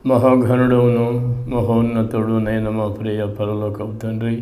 మహాఘనుడును మహోన్నతుడు నైన మా ప్రియ పరలోకపు తండ్రి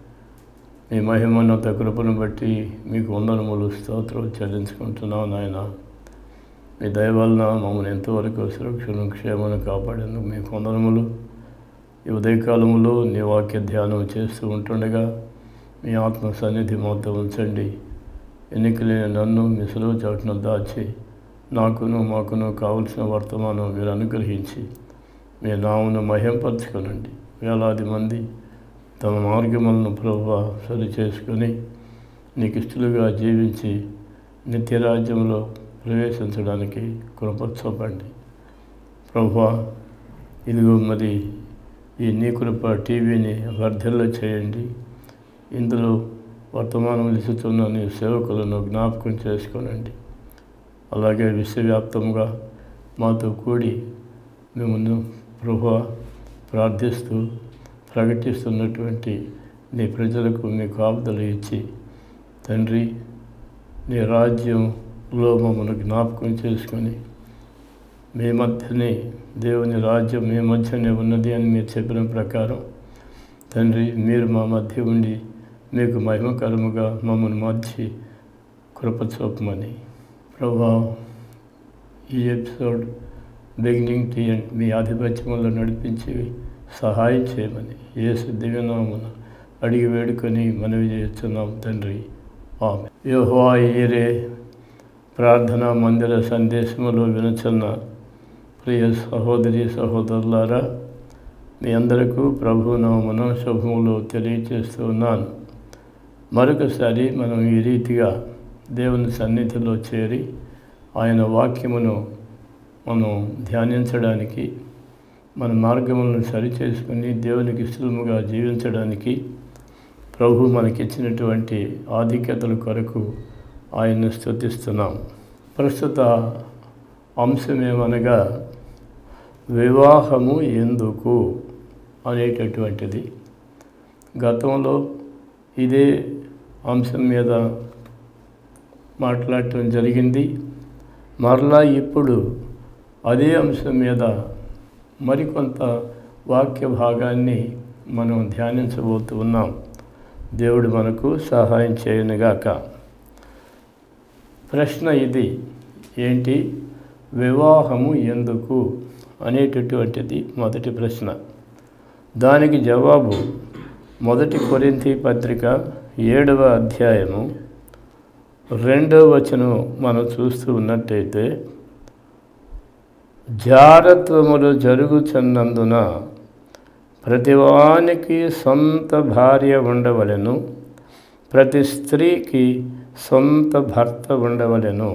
మీ మహిమోన్నత కృపను బట్టి మీకు వందనములు స్తోత్రం చెల్లించుకుంటున్నాం నాయన మీ దయ వలన మమ్మల్ని ఎంతవరకు సురక్షను క్షేమను కాపాడేందుకు మీకు వందనములు ఈ ఉదయకాలములో నీ వాక్య ధ్యానం చేస్తూ ఉంటుండగా మీ ఆత్మ సన్నిధి మాతో ఉంచండి ఎన్నికలేని నన్ను మీ సులువు చాటును దాచి నాకును మాకును కావలసిన వర్తమానం మీరు అనుగ్రహించి మీ నామును మహింపరచుకొనండి వేలాది మంది తమ మార్గములను ప్రభు సరి చేసుకొని నీకు ఇష్టలుగా జీవించి నిత్యరాజ్యంలో ప్రవేశించడానికి కృప చూపండి ప్రభు ఇదిగో మరి ఈ నీ కృప టీవీని వర్ధిల్ల చేయండి ఇందులో వర్తమానం ఇస్తున్న నీ సేవకులను జ్ఞాపకం చేసుకోనండి అలాగే విశ్వవ్యాప్తంగా మాతో కూడి మిమ్మల్ని ప్రభు ప్రార్థిస్తూ ప్రకటిస్తున్నటువంటి నీ ప్రజలకు మీ కాపుదలు ఇచ్చి తండ్రి నీ రాజ్యంలో మమ్మల్ని జ్ఞాపకం చేసుకొని మీ మధ్యనే దేవుని రాజ్యం మీ మధ్యనే ఉన్నది అని మీరు చెప్పిన ప్రకారం తండ్రి మీరు మా మధ్య ఉండి మీకు మహిమకరముగా మమ్మల్ని మధ్య కృప చూపమని ప్రభా ఈ ఎపిసోడ్ బిగినింగ్ టు ఎండ్ మీ ఆధిపత్యంలో నడిపించి సహాయం చేయమని ఏ దివ్యనామన అడిగి వేడుకొని మనవి చేస్తున్నాం తండ్రి ఆమె యోహా ఏరే ప్రార్థనా మందిర సందేశములో వినచున్న ప్రియ సహోదరి సహోదరులారా మీ అందరకు ప్రభునామన శుభములు తెలియచేస్తూ ఉన్నాను మరొకసారి మనం ఈ రీతిగా దేవుని సన్నిధిలో చేరి ఆయన వాక్యమును మనం ధ్యానించడానికి మన మార్గములను సరిచేసుకుని దేవునికి ఇష్టముగా జీవించడానికి ప్రభు మనకిచ్చినటువంటి ఆధిక్యతల కొరకు ఆయన్ను స్థుతిస్తున్నాం ప్రస్తుత అంశమేమనగా వివాహము ఎందుకు అనేటటువంటిది గతంలో ఇదే అంశం మీద మాట్లాడటం జరిగింది మరలా ఇప్పుడు అదే అంశం మీద మరికొంత వాక్య భాగాన్ని మనం ధ్యానించబోతూ ఉన్నాం దేవుడు మనకు సహాయం చేయనుగాక ప్రశ్న ఇది ఏంటి వివాహము ఎందుకు అనేటటువంటిది మొదటి ప్రశ్న దానికి జవాబు మొదటి కొరింథీ పత్రిక ఏడవ అధ్యాయము రెండవ వచనం మనం చూస్తూ ఉన్నట్టయితే జారత్వములు జరుగుచున్నందున ప్రతివానికి సొంత భార్య ఉండవలెను ప్రతి స్త్రీకి సొంత భర్త ఉండవలెను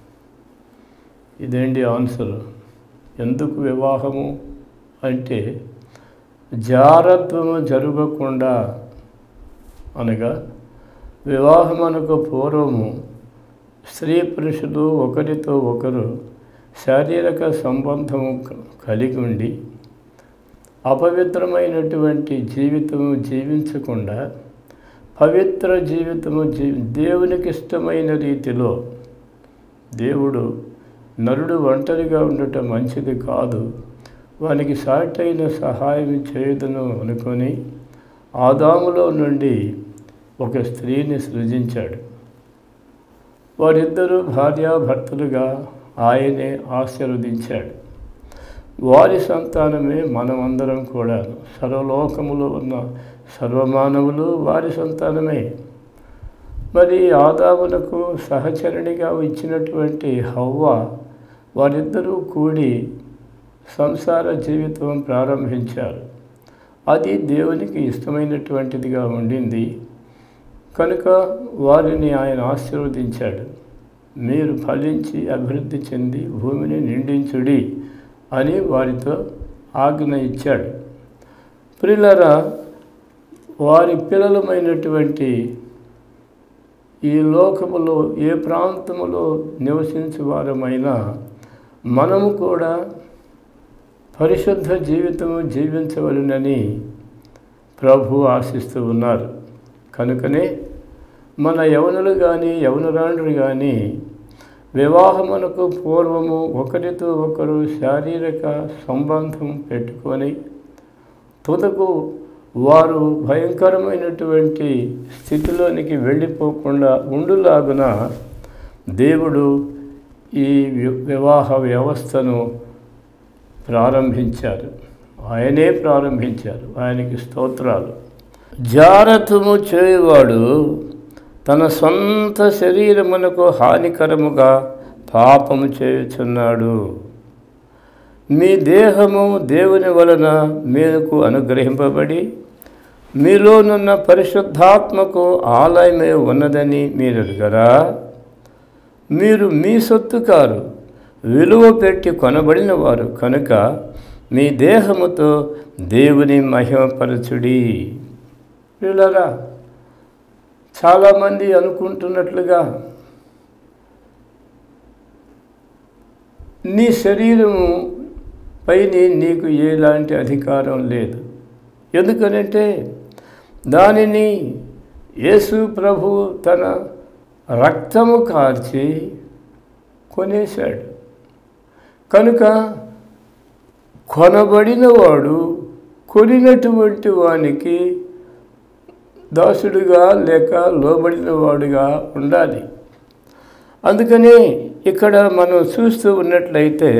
ఇదేంటి ఆన్సర్ ఎందుకు వివాహము అంటే జారత్వము జరగకుండా అనగా వివాహమునకు పూర్వము స్త్రీ పురుషులు ఒకరితో ఒకరు శారీరక సంబంధము కలిగి ఉండి అపవిత్రమైనటువంటి జీవితము జీవించకుండా పవిత్ర జీవితము జీవి దేవునికి ఇష్టమైన రీతిలో దేవుడు నరుడు ఒంటరిగా ఉండటం మంచిది కాదు వానికి సాటైన సహాయం చేయదును అనుకొని ఆదాములో నుండి ఒక స్త్రీని సృజించాడు వారిద్దరూ భార్యాభర్తలుగా ఆయనే ఆశీర్వదించాడు వారి సంతానమే మనమందరం కూడా సర్వలోకములో ఉన్న సర్వమానవులు వారి సంతానమే మరి ఆదాములకు సహచరునిగా ఇచ్చినటువంటి హవ్వ వారిద్దరూ కూడి సంసార జీవితం ప్రారంభించారు అది దేవునికి ఇష్టమైనటువంటిదిగా ఉండింది కనుక వారిని ఆయన ఆశీర్వదించాడు మీరు ఫలించి అభివృద్ధి చెంది భూమిని నిండించుడి అని వారితో ఆజ్ఞ ఇచ్చాడు ప్రిల్లరా వారి పిల్లలమైనటువంటి ఈ లోకములో ఏ ప్రాంతములో నివసించే వారమైనా మనము కూడా పరిశుద్ధ జీవితము జీవించవలనని ప్రభు ఆశిస్తూ ఉన్నారు కనుకనే మన యవనులు కానీ యవనురాండ్రు కానీ వివాహమునకు పూర్వము ఒకరితో ఒకరు శారీరక సంబంధం పెట్టుకొని తుదకు వారు భయంకరమైనటువంటి స్థితిలోనికి వెళ్ళిపోకుండా ఉండులాగున దేవుడు ఈ వి- వివాహ వ్యవస్థను ప్రారంభించారు ఆయనే ప్రారంభించారు ఆయనకి స్తోత్రాలు జారతము చేయవాడు తన సొంత శరీరమునకు హానికరముగా పాపము చేయుచున్నాడు మీ దేహము దేవుని వలన మీకు అనుగ్రహింపబడి మీలోనున్న పరిశుద్ధాత్మకు ఆలయమే ఉన్నదని మీరు ఎరుగరా మీరు మీ సొత్తు కారు విలువ పెట్టి కొనబడిన వారు కనుక మీ దేహముతో దేవుని మహిమపరచుడి వీళ్ళరా చాలామంది అనుకుంటున్నట్లుగా నీ శరీరము పైన నీకు ఎలాంటి అధికారం లేదు ఎందుకనంటే దానిని యేసు ప్రభు తన రక్తము కార్చి కొనేశాడు కనుక కొనబడినవాడు కొనినటువంటి వానికి దాసుడుగా లేక లోబడిన వాడుగా ఉండాలి అందుకని ఇక్కడ మనం చూస్తూ ఉన్నట్లయితే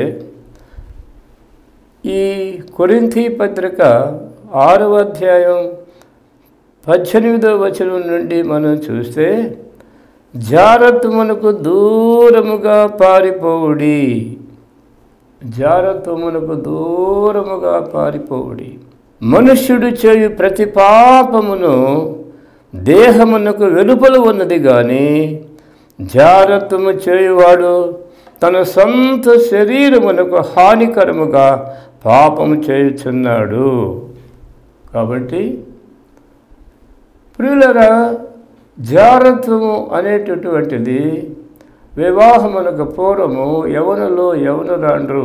ఈ కొరింథీ పత్రిక ఆరవ అధ్యాయం పద్దెనిమిదవ వచనం నుండి మనం చూస్తే జారత్వమునకు దూరముగా పారిపోవుడి జారత్వమునకు దూరముగా పారిపోవుడి మనుష్యుడు చేయు ప్రతి పాపమును దేహమునకు వెలుపల ఉన్నది కానీ జారత్వము చేయువాడు తన సొంత శరీరమునకు హానికరముగా పాపము చేయుచున్నాడు కాబట్టి ప్రియులరా జారత్వము అనేటటువంటిది వివాహమునకు పూర్వము యవనలో యవనరాండ్రు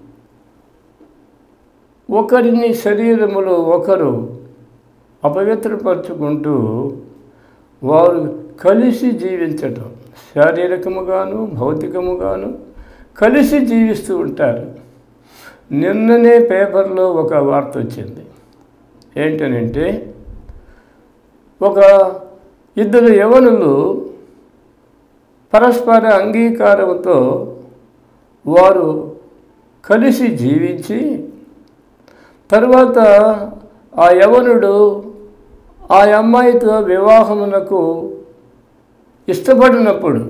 ఒకరిని శరీరములో ఒకరు అపవిత్రపరుచుకుంటూ వారు కలిసి జీవించటం శారీరకముగాను భౌతికముగాను కలిసి జీవిస్తూ ఉంటారు నిన్ననే పేపర్లో ఒక వార్త వచ్చింది ఏంటనంటే ఒక ఇద్దరు యవనులు పరస్పర అంగీకారంతో వారు కలిసి జీవించి తర్వాత ఆ యవనుడు ఆ అమ్మాయితో వివాహమునకు ఇష్టపడినప్పుడు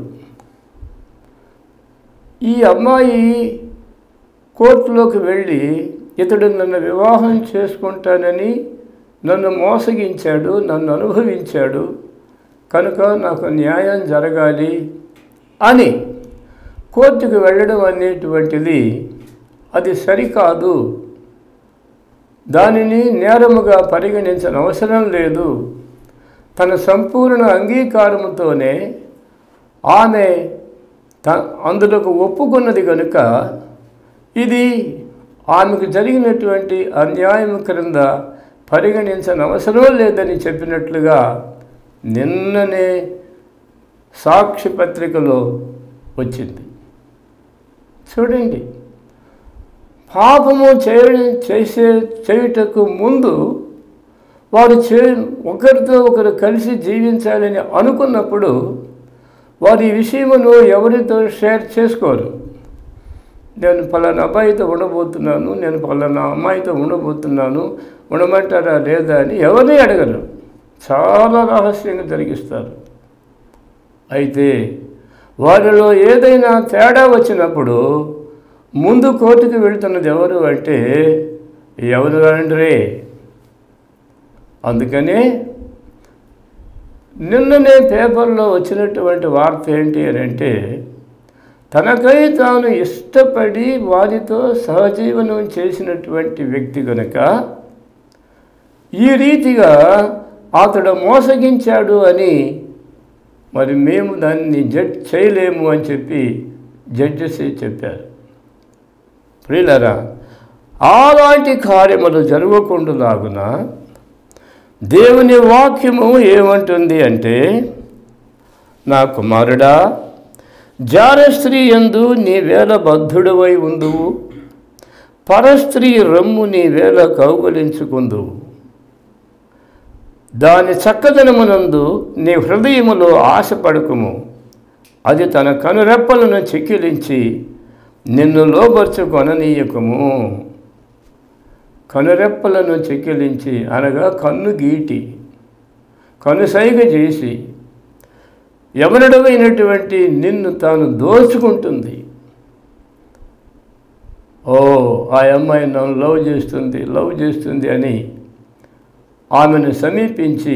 ఈ అమ్మాయి కోర్టులోకి వెళ్ళి ఇతడు నన్ను వివాహం చేసుకుంటానని నన్ను మోసగించాడు నన్ను అనుభవించాడు కనుక నాకు న్యాయం జరగాలి అని కోర్టుకు వెళ్ళడం అనేటువంటిది అది సరికాదు దానిని నేరముగా పరిగణించిన అవసరం లేదు తన సంపూర్ణ అంగీకారముతోనే ఆమె త అందులోకి ఒప్పుకున్నది కనుక ఇది ఆమెకు జరిగినటువంటి అన్యాయం క్రింద పరిగణించని అవసరం లేదని చెప్పినట్లుగా నిన్ననే సాక్షి పత్రికలో వచ్చింది చూడండి పాపము చేయడం చేసే చేయుటకు ముందు వారు చే ఒకరితో ఒకరు కలిసి జీవించాలని అనుకున్నప్పుడు వారి ఈ విషయమును ఎవరితో షేర్ చేసుకోరు నేను పలానా అబ్బాయితో ఉండబోతున్నాను నేను పలానా అమ్మాయితో ఉండబోతున్నాను ఉండమంటారా లేదా అని ఎవరిని అడగరు చాలా రహస్యంగా జరిగిస్తారు అయితే వారిలో ఏదైనా తేడా వచ్చినప్పుడు ముందు కోర్టుకు వెళుతున్నది ఎవరు అంటే ఎవరు రండ్రే అందుకనే నిన్ననే పేపర్లో వచ్చినటువంటి వార్త ఏంటి అని అంటే తనకై తాను ఇష్టపడి వారితో సహజీవనం చేసినటువంటి వ్యక్తి కనుక ఈ రీతిగా అతడు మోసగించాడు అని మరి మేము దాన్ని జడ్జ్ చేయలేము అని చెప్పి జడ్జెస్ చెప్పారు ప్రియులరా అలాంటి కార్యములు జరగకుండాలాగున దేవుని వాక్యము ఏమంటుంది అంటే నా కుమారుడా జారస్త్రీ ఎందు నీ వేల బద్ధుడవై ఉందువు పరస్త్రీ రమ్ము నీ వేల కౌగలించుకుందువు దాని చక్కదనమునందు నీ హృదయములో ఆశపడకుము అది తన కనురెప్పలను చెక్కిలించి నిన్ను లోబర్చుకొననీయకము కనురెప్పలను చెక్కిలించి అనగా కన్ను గీటి కనుసైగ చేసి ఎవరిడమైనటువంటి నిన్ను తాను దోచుకుంటుంది ఓ ఆ అమ్మాయి నన్ను లవ్ చేస్తుంది లవ్ చేస్తుంది అని ఆమెను సమీపించి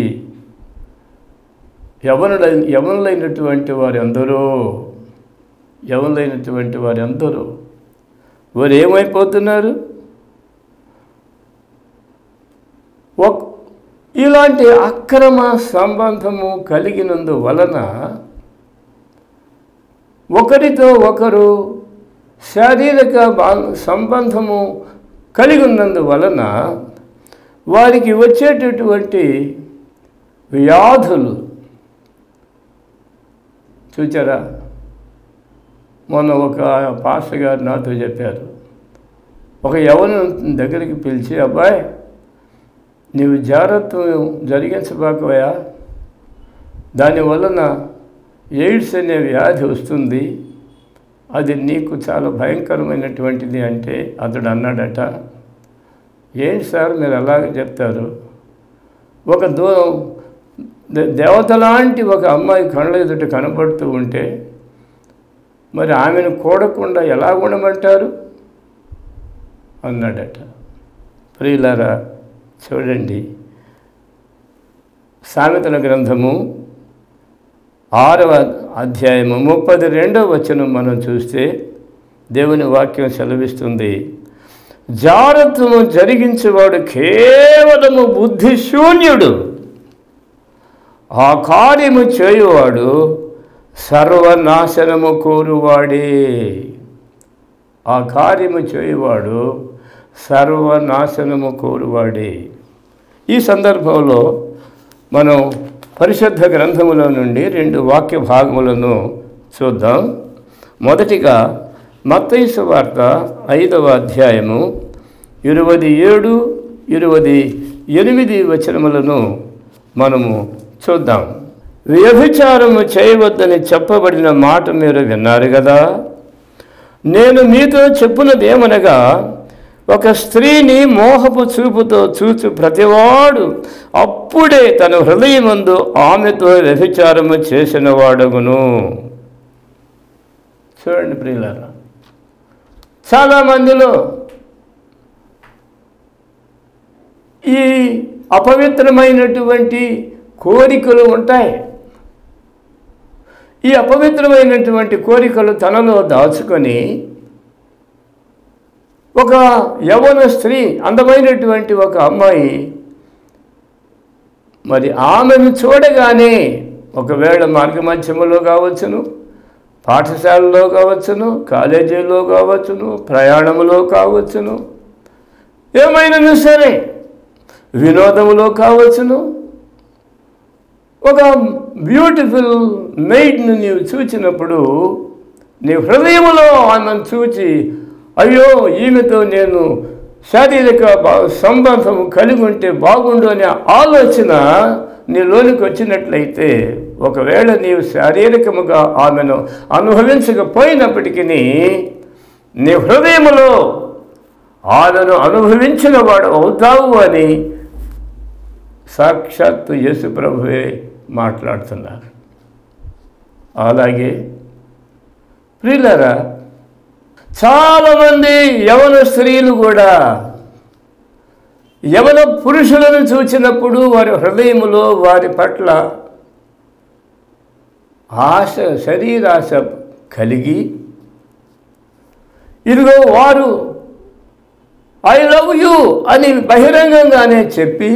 యవనుల యవనులైనటువంటి వారు ఎందరో యవనులైనటువంటి వారు ఎందరో వారు ఏమైపోతున్నారు ఒక ఇలాంటి అక్రమ సంబంధము కలిగినందు వలన ఒకరితో ఒకరు శారీరక బా- సంబంధము కలిగి ఉన్నందు వలన వారికి వచ్చేటటువంటి వ్యాధులు చూచారా మొన్న ఒక పాస్టర్ గారు నాతో చెప్పారు ఒక యవను దగ్గరికి పిలిచి అబ్బాయి నీవు జాగ్రత్త జరిగించబాకవయా దానివలన ఎయిడ్స్ అనే వ్యాధి వస్తుంది అది నీకు చాలా భయంకరమైనటువంటిది అంటే అతడు అన్నాడట ఏంటి సార్ మీరు అలాగే చెప్తారు ఒక దో దే- దేవత లాంటి ఒక అమ్మాయి కళ్ళ ఎదుట కనపడుతూ ఉంటే మరి ఆమెను కూడకుండా ఎలా ఉండమంటారు అన్నాడట ప్రియులారా చూడండి సామెతల గ్రంథము ఆరవ అధ్యాయము ముప్పది రెండవ వచనం మనం చూస్తే దేవుని వాక్యం సెలవిస్తుంది జాగ్రత్తము జరిగించేవాడు కేవలము బుద్ధిశూన్యుడు ఆ కార్యము చేయువాడు సర్వనాశనము కోరువాడే ఆ కార్యము చేయువాడు సర్వనాశనము కోరువాడే ఈ సందర్భంలో మనం పరిశుద్ధ గ్రంథములో నుండి రెండు వాక్య భాగములను చూద్దాం మొదటిగా మత్తయి వార్త ఐదవ అధ్యాయము ఇరవై ఏడు ఇరవై ఎనిమిది వచనములను మనము చూద్దాం వ్యభిచారము చేయవద్దని చెప్పబడిన మాట మీరు విన్నారు కదా నేను మీతో చెప్పున్నదేమనగా ఒక స్త్రీని మోహపు చూపుతో చూచు ప్రతివాడు అప్పుడే తన హృదయమందు ఆమెతో వ్యభిచారము చేసిన వాడగును చూడండి ప్రియులారా చాలామందిలో ఈ అపవిత్రమైనటువంటి కోరికలు ఉంటాయి ఈ అపవిత్రమైనటువంటి కోరికలు తనలో దాచుకొని ఒక యవన స్త్రీ అందమైనటువంటి ఒక అమ్మాయి మరి ఆమెను చూడగానే ఒకవేళ మార్గమధ్యములో కావచ్చును పాఠశాలలో కావచ్చును కాలేజీలో కావచ్చును ప్రయాణములో కావచ్చును ఏమైనా సరే వినోదములో కావచ్చును ఒక బ్యూటిఫుల్ మెయిడ్ను నీవు చూచినప్పుడు నీ హృదయములో ఆమెను చూచి అయ్యో ఈమెతో నేను శారీరక బా- సంబంధం కలిగి ఉంటే బాగుండు అనే ఆలోచన నీలోనికి వచ్చినట్లయితే ఒకవేళ నీవు శారీరకముగా ఆమెను అనుభవించకపోయినప్పటికీ నీ హృదయములో ఆమెను అనుభవించిన వాడు అవుతావు అని సాక్షాత్తు యేసు ప్రభువే మాట్లాడుతున్నారు అలాగే ప్రియులరా చాలామంది యవన స్త్రీలు కూడా యవన పురుషులను చూచినప్పుడు వారి హృదయములో వారి పట్ల ఆశ శరీరాశ కలిగి ఇదిగో వారు ఐ లవ్ యూ అని బహిరంగంగానే చెప్పి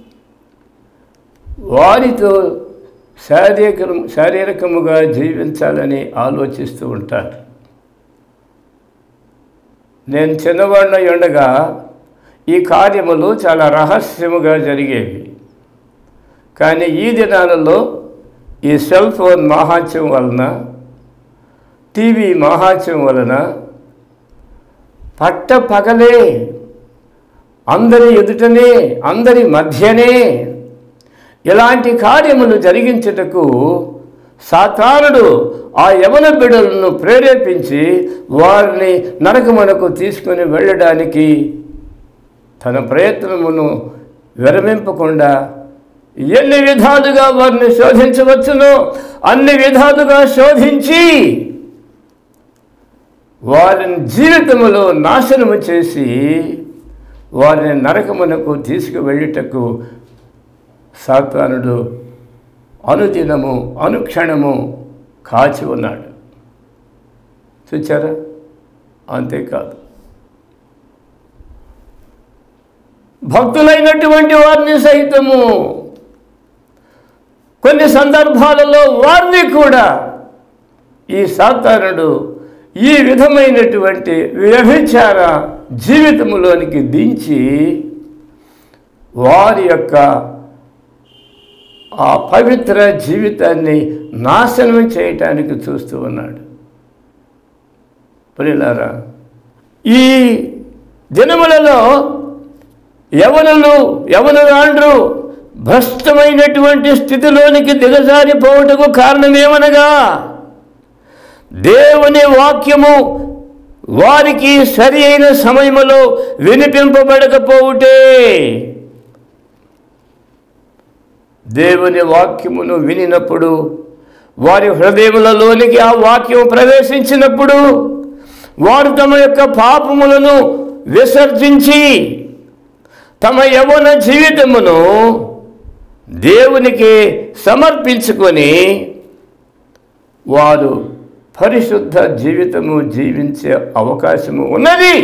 వారితో శారీరక శారీరకముగా జీవించాలని ఆలోచిస్తూ ఉంటారు నేను చిన్నవాడిన ఉండగా ఈ కార్యములు చాలా రహస్యముగా జరిగేవి కానీ ఈ దినాలలో ఈ సెల్ ఫోన్ మహాత్యం వలన టీవీ మహాత్యం వలన పట్ట పగలే అందరి ఎదుటనే అందరి మధ్యనే ఇలాంటి కార్యములు జరిగించుటకు సాతానుడు ఆ యవన బిడ్డలను ప్రేరేపించి వారిని నరకమునకు తీసుకుని వెళ్ళడానికి తన ప్రయత్నమును విరమింపకుండా ఎన్ని విధాలుగా వారిని శోధించవచ్చునో అన్ని విధాలుగా శోధించి వారిని జీవితములో నాశనము చేసి వారిని నరకమునకు తీసుకువెళ్ళుటకు సాతానుడు అనుదినము అనుక్షణము కాచి ఉన్నాడు చూచారా అంతేకాదు భక్తులైనటువంటి వారిని సహితము కొన్ని సందర్భాలలో వారిని కూడా ఈ సాతానుడు ఈ విధమైనటువంటి వ్యభిచార జీవితములోనికి దించి వారి యొక్క ఆ పవిత్ర జీవితాన్ని నాశనం చేయటానికి చూస్తూ ఉన్నాడు ప్రియులారా ఈ దినములలో యవనులు యవనురాండ్రు భ్రష్టమైనటువంటి స్థితిలోనికి దిగజారిపోవటకు కారణమేమనగా దేవుని వాక్యము వారికి సరి అయిన సమయములో వినిపింపబడకపోవుటే దేవుని వాక్యమును వినినప్పుడు వారి హృదయములలోనికి ఆ వాక్యం ప్రవేశించినప్పుడు వారు తమ యొక్క పాపములను విసర్జించి తమ యవన జీవితమును దేవునికి సమర్పించుకొని వారు పరిశుద్ధ జీవితము జీవించే అవకాశము ఉన్నది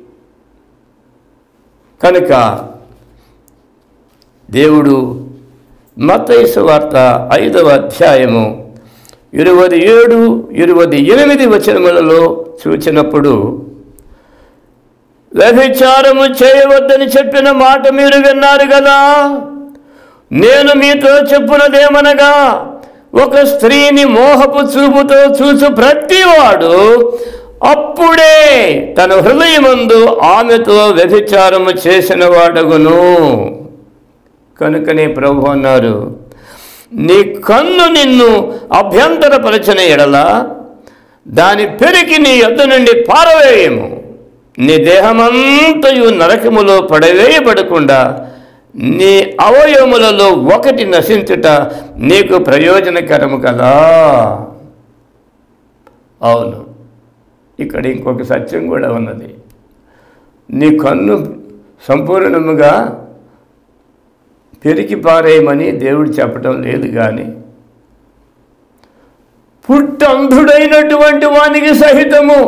కనుక దేవుడు మతైసు వార్త ఐదవ అధ్యాయము ఇరవై ఏడు ఇరవై ఎనిమిది వచనములలో చూచినప్పుడు వ్యభిచారము చేయవద్దని చెప్పిన మాట మీరు విన్నారు కదా నేను మీతో చెప్పున్నదేమనగా ఒక స్త్రీని మోహపు చూపుతో చూసు ప్రతివాడు అప్పుడే తన హృదయమందు ఆమెతో వ్యభిచారము చేసిన వాడగును కనుకనే ప్రభు అన్నారు నీ కన్ను నిన్ను అభ్యంతరపరచిన ఎడల దాని పెరికి నీ యొద్ద నుండి పారవేయము నీ దేహమంతయు నరకములో పడవేయబడకుండా నీ అవయవములలో ఒకటి నశించుట నీకు ప్రయోజనకరము కదా అవును ఇక్కడ ఇంకొక సత్యం కూడా ఉన్నది నీ కన్ను సంపూర్ణముగా పెరికి పారేయమని దేవుడు చెప్పటం లేదు కానీ పుట్టంధుడైనటువంటి వానికి సహితము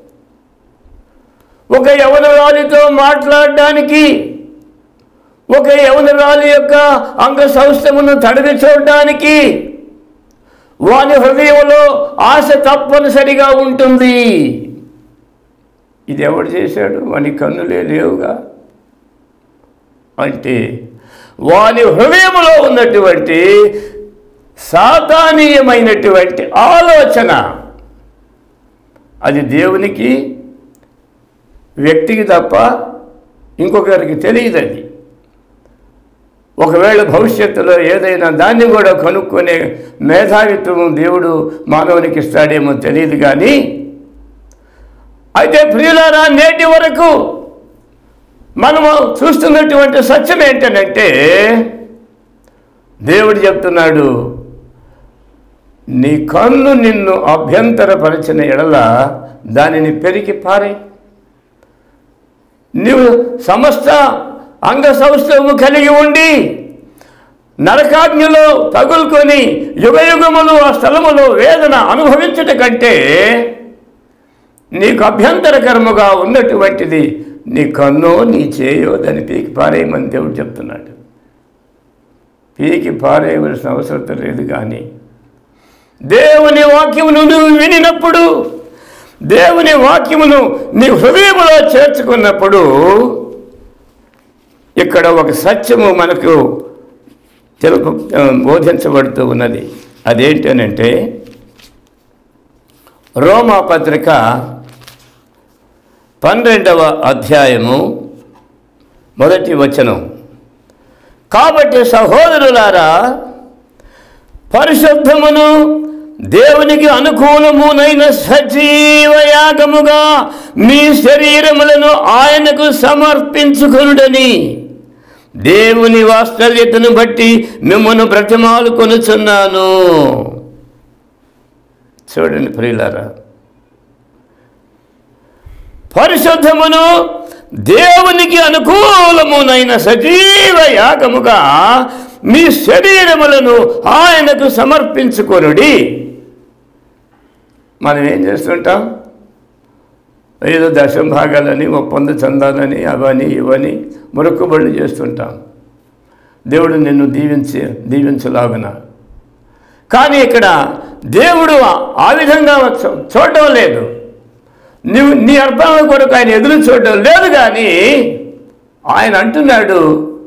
ఒక యవనరాలితో మాట్లాడడానికి ఒక యవనరాలి యొక్క అంగ సౌస్థమును తడివి చూడడానికి వాని హృదయంలో ఆశ తప్పనిసరిగా ఉంటుంది ఇది ఎవడు చేశాడు వాని కన్నులే లేవుగా అంటే వాని హృదయంలో ఉన్నటువంటి సాతానీయమైనటువంటి ఆలోచన అది దేవునికి వ్యక్తికి తప్ప ఇంకొకరికి తెలియదు అది ఒకవేళ భవిష్యత్తులో ఏదైనా దాన్ని కూడా కనుక్కునే మేధావిత్వం దేవుడు మానవునికి ఇస్తాడేమో తెలియదు కానీ అయితే ప్రియులారా నేటి వరకు మనము చూస్తున్నటువంటి సత్యం ఏంటనంటే దేవుడు చెప్తున్నాడు నీ కన్ను నిన్ను అభ్యంతరపరిచిన ఎడల దానిని పెరిగి పారే నీవు సమస్త అంగ సౌష్ఠవము కలిగి ఉండి నరకాగ్నిలో తగులుకొని యుగయుగములు ఆ స్థలములో వేదన అనుభవించుట కంటే నీకు అభ్యంతరకరముగా ఉన్నటువంటిది నీ కన్నో నీ చేయో దాన్ని పీకి పారేయమని దేవుడు చెప్తున్నాడు పీకి పారేయవలసిన అవసరం లేదు కానీ దేవుని వాక్యమును నువ్వు వినినప్పుడు దేవుని వాక్యమును నీ హృదయములో చేర్చుకున్నప్పుడు ఇక్కడ ఒక సత్యము మనకు తెలుపు బోధించబడుతూ ఉన్నది అదేంటనంటే రోమా పత్రిక పన్నెండవ అధ్యాయము మొదటి వచనం కాబట్టి సహోదరులారా పరిశుద్ధమును దేవునికి అనుకూలమునైన సజీవ యాగముగా మీ శరీరములను ఆయనకు సమర్పించుకొనుడని దేవుని వాస్తవ్యతను బట్టి మిమ్మల్ని బ్రతిమాలు కొనుచున్నాను చూడండి ప్రియులారా పరిశుద్ధమును దేవునికి అనుకూలమునైన సజీవ యాగముగా మీ శరీరములను ఆయనకు సమర్పించుకొనుడి మనం ఏం చేస్తుంటాం ఏదో దశం భాగాలని ఒప్పంద చందాలని అవని ఇవని మొరక్కుబడులు చేస్తుంటాం దేవుడు నిన్ను దీవించి దీవించలాగున కానీ ఇక్కడ దేవుడు ఆ విధంగా చూ- చూడడం లేదు నువ్వు నీ అర్థాల కొరకు ఆయన ఎదురు చూడడం లేదు కానీ ఆయన అంటున్నాడు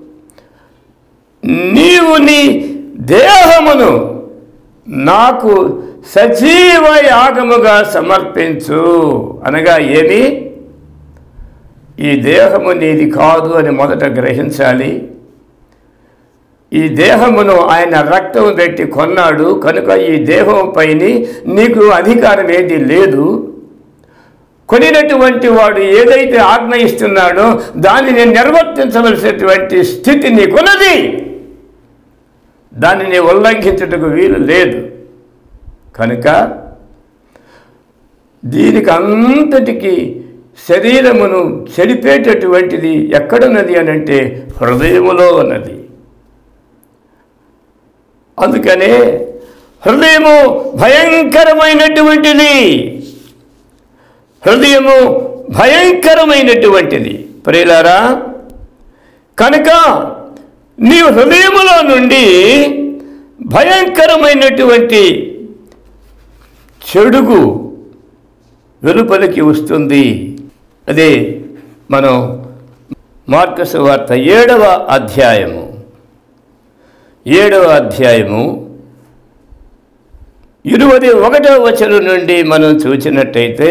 నీవు నీ దేహమును నాకు సజీవ యాగముగా సమర్పించు అనగా ఏమి ఈ దేహము నీది కాదు అని మొదట గ్రహించాలి ఈ దేహమును ఆయన రక్తం పెట్టి కొన్నాడు కనుక ఈ దేహం పైన నీకు అధికారం ఏది లేదు కొనినటువంటి వాడు ఏదైతే ఆజ్ఞ ఇస్తున్నాడో దానిని నిర్వర్తించవలసినటువంటి స్థితి నీకున్నది దానిని ఉల్లంఘించుటకు వీలు లేదు కనుక దీనికి అంతటికి శరీరమును చెడిపేటటువంటిది ఎక్కడున్నది అని అంటే హృదయములో ఉన్నది అందుకనే హృదయము భయంకరమైనటువంటిది హృదయము భయంకరమైనటువంటిది ప్రియులారా కనుక నీ హృదయములో నుండి భయంకరమైనటువంటి చెడుగు వెలుపలికి వస్తుంది అదే మనం మార్కసు వార్త ఏడవ అధ్యాయము ఏడవ అధ్యాయము ఇరవై ఒకటవ వచనం నుండి మనం చూసినట్టయితే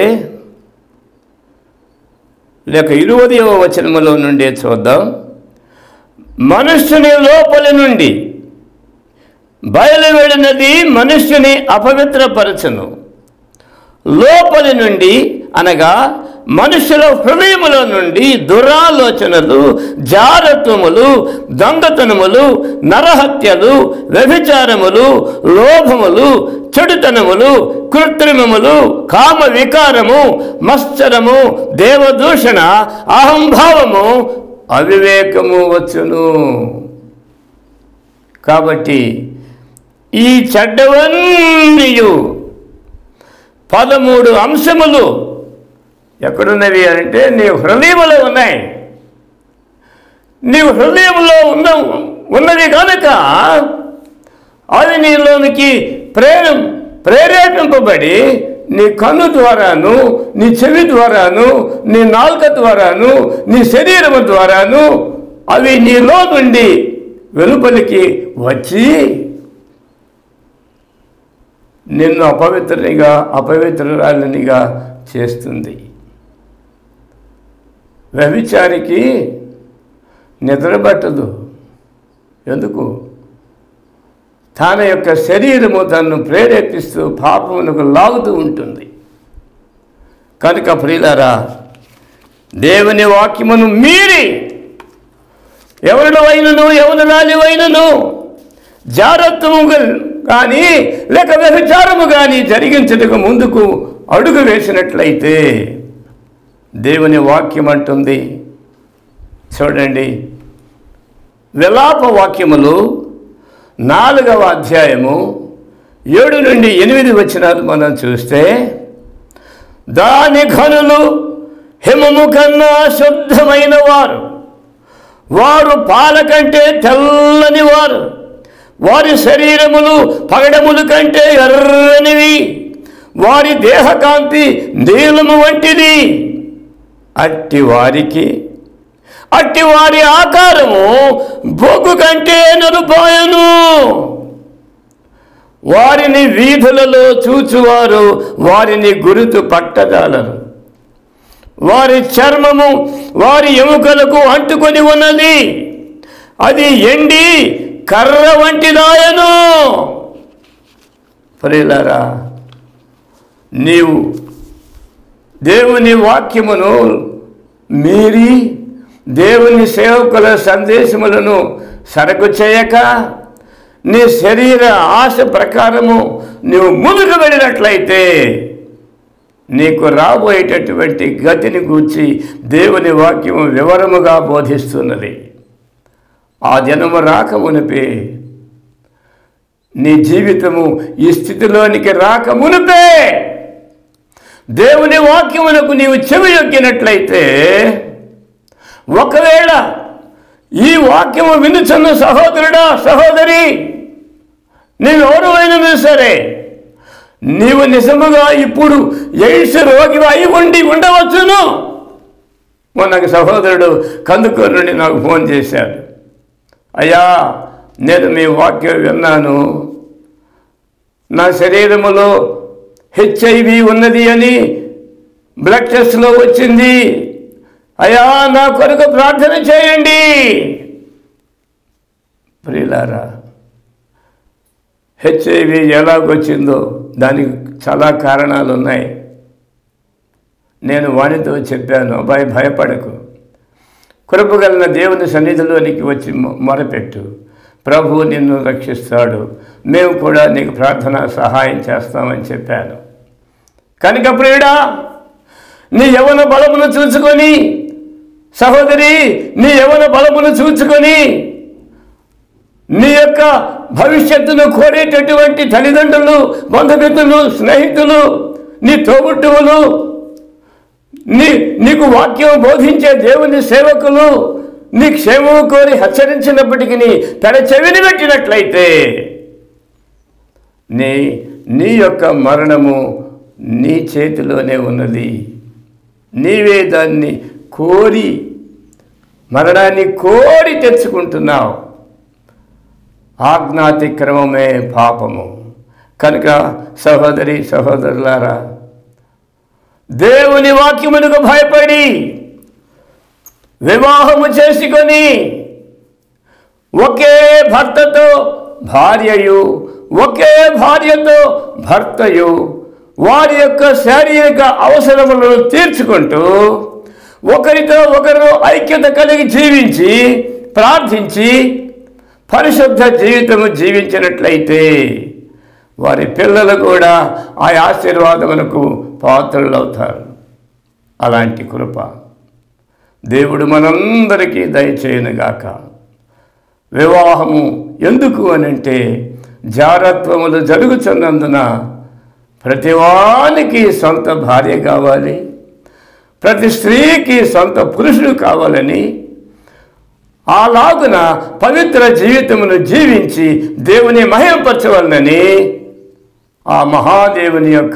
లేక ఇరువదవ వచనములో నుండి చూద్దాం మనుష్యుని లోపలి నుండి బయలువెడినది మనుష్యుని అపవిత్రపరచును లోపలి నుండి అనగా మనుషుల హృదయముల నుండి దురాలోచనలు జారత్వములు దొంగతనములు నరహత్యలు వ్యభిచారములు లోభములు చెడుతనములు కృత్రిమములు కామ వికారము మత్సరము దేవదూషణ అహంభావము అవివేకము వచ్చును కాబట్టి ఈ చెడ్డవన్నీయు పదమూడు అంశములు ఎక్కడున్నవి అంటే నీ హృదయములో ఉన్నాయి నీవు హృదయంలో ఉన్న ఉన్నది కనుక అది నీలోనికి ప్రేరం ప్రేరేపింపబడి నీ కన్ను ద్వారాను నీ చెవి ద్వారాను నీ నాలుక ద్వారాను నీ శరీరము ద్వారాను అవి నీలో నుండి వెలుపలికి వచ్చి నిన్ను అపవిత్రునిగా అపవిత్రురాలినిగా చేస్తుంది వ్యభిచారికి నిద్రపట్టదు ఎందుకు తన యొక్క శరీరము తనను ప్రేరేపిస్తూ పాపమునకు లాగుతూ ఉంటుంది కనుక ప్రియులారా దేవుని వాక్యమును మీరి ఎవరిలో అయినను ఎవరి రాలివైనను జాగ్రత్తము కానీ లేక వ్యభిచారము కానీ జరిగించటకు ముందుకు అడుగు వేసినట్లయితే దేవుని వాక్యం అంటుంది చూడండి విలాప వాక్యములు నాలుగవ అధ్యాయము ఏడు నుండి ఎనిమిది వచనాలు మనం చూస్తే దాని ఘనులు హిమము కన్నా శుద్ధమైన వారు వారు పాల కంటే తెల్లని వారు వారి శరీరములు పగడములు కంటే ఎర్రనివి వారి దేహకాంతి నీలము వంటిది అట్టి వారికి అట్టి వారి ఆకారము బొగ్గు కంటే నలుపాయను వారిని వీధులలో చూచువారు వారిని గురుతు పట్టజాలరు వారి చర్మము వారి ఎముకలకు అంటుకొని ఉన్నది అది ఎండి కర్ర వంటిదాయను ప్రియులారా నీవు దేవుని వాక్యమును మీరి దేవుని సేవకుల సందేశములను సరకు చేయక నీ శరీర ఆశ ప్రకారము నీవు ముందుకు వెళ్ళినట్లయితే నీకు రాబోయేటటువంటి గతిని గూర్చి దేవుని వాక్యము వివరముగా బోధిస్తున్నది ఆ జనము రాక మునిపే నీ జీవితము ఈ స్థితిలోనికి రాక మునిపే దేవుని వాక్యమునకు నీవు చెవి యొక్కినట్లయితే ఒకవేళ ఈ వాక్యము వినుచున్న సహోదరుడా సహోదరి నీవెవరువైనా సరే నీవు నిజముగా ఇప్పుడు ఎయిడ్స్ రోగి అయి ఉండి ఉండవచ్చును మొన్న సహోదరుడు కందుకూరు నుండి నాకు ఫోన్ చేశాడు అయ్యా నేను మీ వాక్యం విన్నాను నా శరీరములో హెచ్ఐవి ఉన్నది అని బ్లడ్ టెస్ట్లో వచ్చింది అయ్యా నా కొరకు ప్రార్థన చేయండి ప్రియులారా హెచ్ఐవి ఎలాగొచ్చిందో దానికి చాలా కారణాలు ఉన్నాయి నేను వానితో చెప్పాను అబ్బాయి భయపడకు కృపగలిగిన దేవుని సన్నిధిలోనికి వచ్చి మొ- మొరపెట్టు ప్రభు నిన్ను రక్షిస్తాడు మేము కూడా నీకు ప్రార్థన సహాయం చేస్తామని చెప్పాను కనుక ప్రియుడా నీ యవన బలమును చూసుకొని సహోదరి నీ యవన బలమును చూసుకొని నీ యొక్క భవిష్యత్తును కోరేటటువంటి తల్లిదండ్రులు బంధుమిత్రులు స్నేహితులు నీ తోబుట్టువులు నీ నీకు వాక్యం బోధించే దేవుని సేవకులు నీ క్షేమము కోరి హెచ్చరించినప్పటికీ తన చెవిని పెట్టినట్లయితే నీ నీ యొక్క మరణము నీ చేతిలోనే ఉన్నది నీవే దాన్ని కోరి మరణాన్ని కోరి తెచ్చుకుంటున్నావు ఆజ్ఞాతిక్రమమే పాపము కనుక సహోదరి సహోదరులారా దేవుని వాక్యమునకు భయపడి వివాహము చేసుకొని ఒకే భర్తతో భార్యయు ఒకే భార్యతో భర్తయు వారి యొక్క శారీరక అవసరములను తీర్చుకుంటూ ఒకరితో ఒకరు ఐక్యత కలిగి జీవించి ప్రార్థించి పరిశుద్ధ జీవితము జీవించినట్లయితే వారి పిల్లలు కూడా ఆ ఆశీర్వాదములకు పాత్రలవుతారు అలాంటి కృప దేవుడు మనందరికీ దయచేయనుగాక వివాహము ఎందుకు అనంటే జారత్వములు జరుగుతున్నందున ప్రతివానికి సొంత భార్య కావాలి ప్రతి స్త్రీకి సొంత పురుషుడు కావాలని అలాగున పవిత్ర జీవితమును జీవించి దేవుని మహింపరచవలనని ఆ మహాదేవుని యొక్క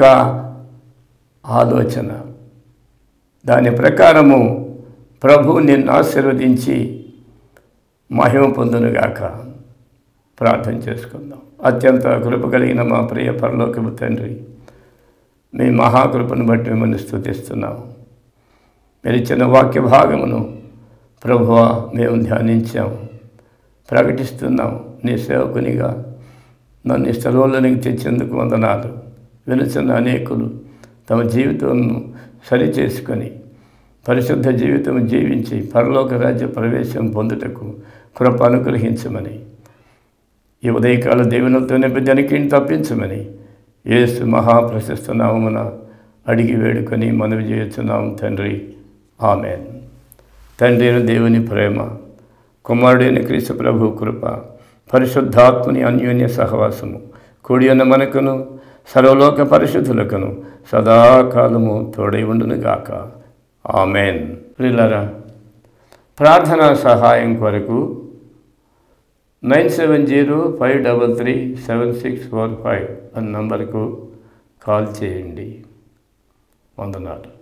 ఆలోచన దాని ప్రకారము ప్రభు నిన్ను ఆశీర్వదించి మహిమ పొందునుగాక ప్రార్థన చేసుకుందాం అత్యంత కృప కలిగిన మా ప్రియ పరలోకపు తండ్రి మీ మహాకృపను బట్టి మిమ్మల్ని స్థుతిస్తున్నాం మీరు ఇచ్చిన వాక్య భాగమును ప్రభువ మేము ధ్యానించాము ప్రకటిస్తున్నాం నీ సేవకునిగా నన్ను ఈ స్థలంలోనికి తెచ్చేందుకు వందనాలు వినుచున్న అనేకులు తమ జీవితంను సరిచేసుకొని పరిశుద్ధ జీవితం జీవించి పరలోక రాజ్య ప్రవేశం పొందుటకు కృప అనుగ్రహించమని ఈ ఉదయకాల దేవునితో నింపి తప్పించమని యేసు మహాప్రశస్త నామమున అడిగి వేడుకొని మనవి చేస్తున్నాం తండ్రి ఆమెన్ తండ్రి అయిన దేవుని ప్రేమ కుమారుడైన క్రీస్తు ప్రభు కృప పరిశుద్ధాత్మని అన్యోన్య సహవాసము కూడి ఉన్న మనకును సర్వలోక పరిశుద్ధులకును సదాకాలము తోడై ఉండునుగాక ఆమెన్ ప్రిల్లరా ప్రార్థనా సహాయం కొరకు nine seven zero five double three seven six four five అన్న నంబర్కు కాల్ చేయండి వందనాలు